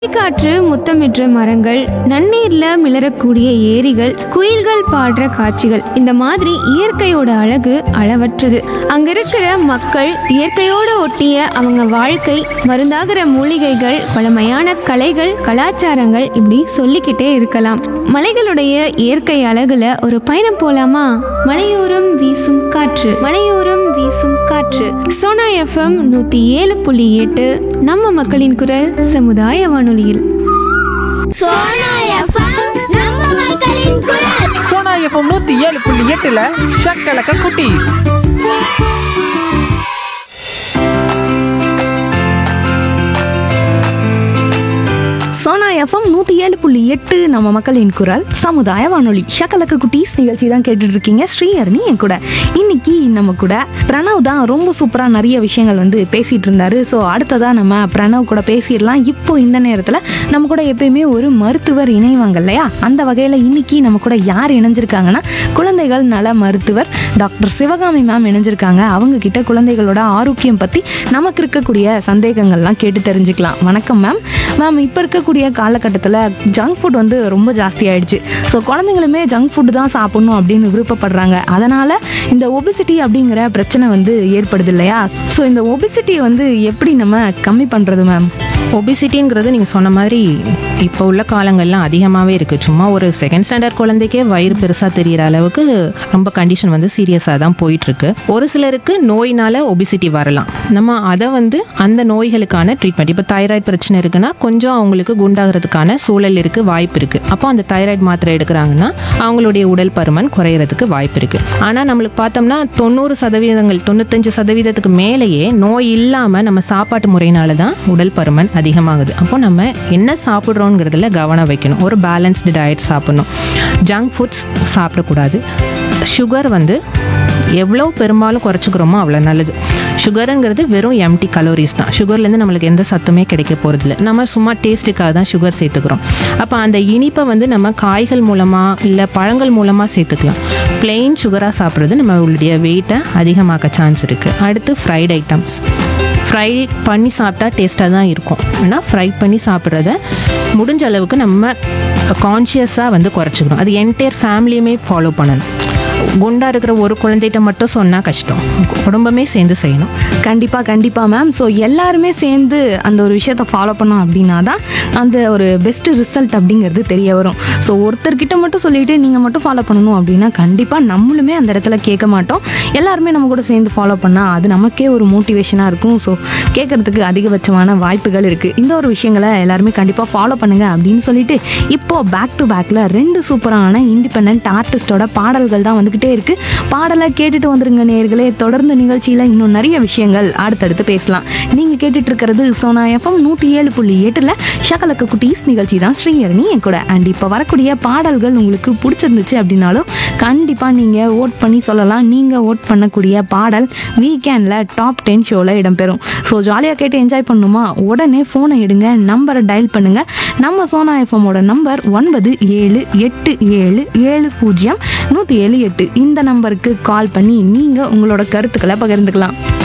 காற்று முத்தமிடுற மரங்கள் நன்னீர்ல மிளறக்கூடிய ஏரிகள் குயில்கள் பாடுற காட்சிகள் இந்த மாதிரி இயற்கையோட அழகு அளவற்றது அங்க இருக்கிற மக்கள் இயற்கையோட ஒட்டிய அவங்க வாழ்க்கை மருந்தாகிற மூலிகைகள் பழமையான கலைகள் கலாச்சாரங்கள் இப்படி சொல்லிக்கிட்டே இருக்கலாம் மலைகளுடைய இயற்கை அழகுல ஒரு பயணம் போலாமா மலையோரம் வீசும் காற்று மலையோரம் வீசும் காற்று சோனா எஃப்எம் நூத்தி ஏழு புள்ளி எட்டு நம்ம மக்களின் குரல் சமுதாய வானொலியில் சோனா எஃப்எம் நம்ம மக்களின் குரல் சோனா எஃப்எம் நூத்தி ஏழு புள்ளி எட்டுல ஷக்கலக்க குட்டி சோனா எஃப்எம் நூற்றி ஏழு புள்ளி எட்டு நம்ம மக்களின் குரல் சமுதாய வானொலி ஷக்கலக்கு குட்டீஸ் நிகழ்ச்சி தான் கேட்டுட்டு இருக்கீங்க ஸ்ரீஹரணி என் கூட இன்னைக்கு நம்ம கூட பிரணவ் தான் ரொம்ப சூப்பராக நிறைய விஷயங்கள் வந்து பேசிட்டு இருந்தாரு ஸோ அடுத்ததாக நம்ம பிரணவ் கூட பேசிடலாம் இப்போ இந்த நேரத்தில் நம்ம கூட எப்பயுமே ஒரு மருத்துவர் இணைவாங்க இல்லையா அந்த வகையில் இன்னைக்கு நம்ம கூட யார் இணைஞ்சிருக்காங்கன்னா குழந்தைகள் நல மருத்துவர் டாக்டர் சிவகாமி மேம் இணைஞ்சிருக்காங்க அவங்க கிட்ட குழந்தைகளோட ஆரோக்கியம் பற்றி நமக்கு இருக்கக்கூடிய சந்தேகங்கள்லாம் கேட்டு தெரிஞ்சுக்கலாம் வணக்கம் மேம் மேம் இப்போ இருக்கக்கூடிய காலகட்டத்தில் ஜங்க் ஃபுட் வந்து ரொம்ப ஜாஸ்தி ஆயிடுச்சு ஸோ குழந்தைங்களுமே ஜங்க் ஃபுட் தான் சாப்பிடணும் அப்படின்னு விருப்பப்படுறாங்க அதனால் இந்த ஒபிசிட்டி அப்படிங்கிற பிரச்சனை வந்து ஏற்படுது இல்லையா ஸோ இந்த ஒபிசிட்டியை வந்து எப்படி நம்ம கம்மி பண்ணுறது மேம் ஒபிசிட்டிங்கிறது நீங்கள் சொன்ன மாதிரி இப்போ உள்ள காலங்கள்லாம் அதிகமாகவே இருக்குது சும்மா ஒரு செகண்ட் ஸ்டாண்டர்ட் குழந்தைக்கே வயிறு பெருசாக தெரியிற அளவுக்கு ரொம்ப கண்டிஷன் வந்து சீரியஸாக தான் போயிட்டுருக்கு ஒரு சிலருக்கு நோயினால ஒபிசிட்டி வரலாம் நம்ம அதை வந்து அந்த நோய்களுக்கான ட்ரீட்மெண்ட் இப்போ தைராய்டு பிரச்சனை இருக்குன்னா கொஞ்சம் அவங்களுக்கு குண்டாகிறதுக்கான சூழல் இருக்குது வாய்ப்பு இருக்குது அப்போ அந்த தைராய்டு மாத்திரை எடுக்கிறாங்கன்னா அவங்களுடைய உடல் பருமன் குறையிறதுக்கு வாய்ப்பு இருக்குது ஆனால் நம்மளுக்கு பார்த்தோம்னா தொண்ணூறு சதவீதங்கள் தொண்ணூத்தஞ்சு சதவீதத்துக்கு மேலேயே நோய் இல்லாமல் நம்ம சாப்பாட்டு முறையினால தான் உடல் பருமன் அதிகமாகுது அப்போ நம்ம என்ன சாப்பிட்றோங்கிறதுல கவனம் வைக்கணும் ஒரு பேலன்ஸ்டு டயட் சாப்பிடணும் ஜங்க் ஃபுட்ஸ் சாப்பிடக்கூடாது சுகர் வந்து எவ்வளோ பெரும்பாலும் குறைச்சிக்கிறோமோ அவ்வளோ நல்லது சுகருங்கிறது வெறும் எம்டி கலோரிஸ் தான் சுகர்லேருந்து நம்மளுக்கு எந்த சத்துமே கிடைக்க போகிறதில்ல நம்ம சும்மா டேஸ்ட்டுக்காக தான் சுகர் சேர்த்துக்கிறோம் அப்போ அந்த இனிப்பை வந்து நம்ம காய்கள் மூலமாக இல்லை பழங்கள் மூலமாக சேர்த்துக்கலாம் பிளெயின் சுகராக சாப்பிட்றது நம்மளுடைய வெயிட்டை அதிகமாக்க சான்ஸ் இருக்குது அடுத்து ஃப்ரைட் ஐட்டம்ஸ் ஃப்ரை பண்ணி சாப்பிட்டா டேஸ்ட்டாக தான் இருக்கும் ஆனால் ஃப்ரை பண்ணி சாப்பிட்றத முடிஞ்ச அளவுக்கு நம்ம கான்ஷியஸாக வந்து குறைச்சிக்கணும் அது என்டையர் ஃபேமிலியுமே ஃபாலோ பண்ணணும் குண்டா இருக்கிற ஒரு குழந்தைகிட்ட மட்டும் சொன்னால் கஷ்டம் குடும்பமே சேர்ந்து செய்யணும் கண்டிப்பாக கண்டிப்பாக மேம் ஸோ எல்லாருமே சேர்ந்து அந்த ஒரு விஷயத்தை ஃபாலோ பண்ணோம் அப்படின்னா தான் அந்த ஒரு பெஸ்ட் ரிசல்ட் அப்படிங்கிறது தெரிய வரும் ஸோ ஒருத்தர்கிட்ட மட்டும் சொல்லிட்டு நீங்கள் மட்டும் ஃபாலோ பண்ணணும் அப்படின்னா கண்டிப்பாக நம்மளுமே அந்த இடத்துல கேட்க மாட்டோம் எல்லாருமே நம்ம கூட சேர்ந்து ஃபாலோ பண்ணால் அது நமக்கே ஒரு மோட்டிவேஷனாக இருக்கும் ஸோ கேட்கறதுக்கு அதிகபட்சமான வாய்ப்புகள் இருக்குது இந்த ஒரு விஷயங்களை எல்லாருமே கண்டிப்பாக ஃபாலோ பண்ணுங்க அப்படின்னு சொல்லிட்டு இப்போ பேக் டு பேக்கில் ரெண்டு சூப்பரான இண்டிபெண்ட் ஆர்டிஸ்டோட பாடல்கள் தான் வந்துக்கிட்டே இருக்கு பாடலை கேட்டுட்டு வந்துருங்க நேர்களே தொடர்ந்து நிகழ்ச்சியில் இன்னும் நிறைய விஷயங்கள் அடுத்தடுத்து பேசலாம் நீங்கள் கேட்டுட்டு இருக்கிறது சோனா எஃப்எம் நூற்றி ஏழு புள்ளி எட்டில் ஷகலக்க குட்டீஸ் நிகழ்ச்சி தான் ஸ்ரீஹரணி என் கூட அண்ட் இப்போ வரக்கூடிய பாடல்கள் உங்களுக்கு பிடிச்சிருந்துச்சு அப்படின்னாலும் கண்டிப்பாக நீங்கள் ஓட் பண்ணி சொல்லலாம் நீங்கள் ஓட் பண்ணக்கூடிய பாடல் வீக்கெண்டில் டாப் டென் ஷோவில் இடம்பெறும் ஸோ ஜாலியாக கேட்டு என்ஜாய் பண்ணணுமா உடனே ஃபோனை எடுங்க நம்பரை டயல் பண்ணுங்கள் நம்ம சோனா எஃப்எம்மோட நம்பர் ஒன்பது ஏழு எட்டு ஏழு ஏழு பூஜ்ஜியம் நூற்றி ஏழு எட்டு இந்த நம்பருக்கு கால் பண்ணி நீங்கள் உங்களோட கருத்துக்களை பகிர்ந்துக்கலாம்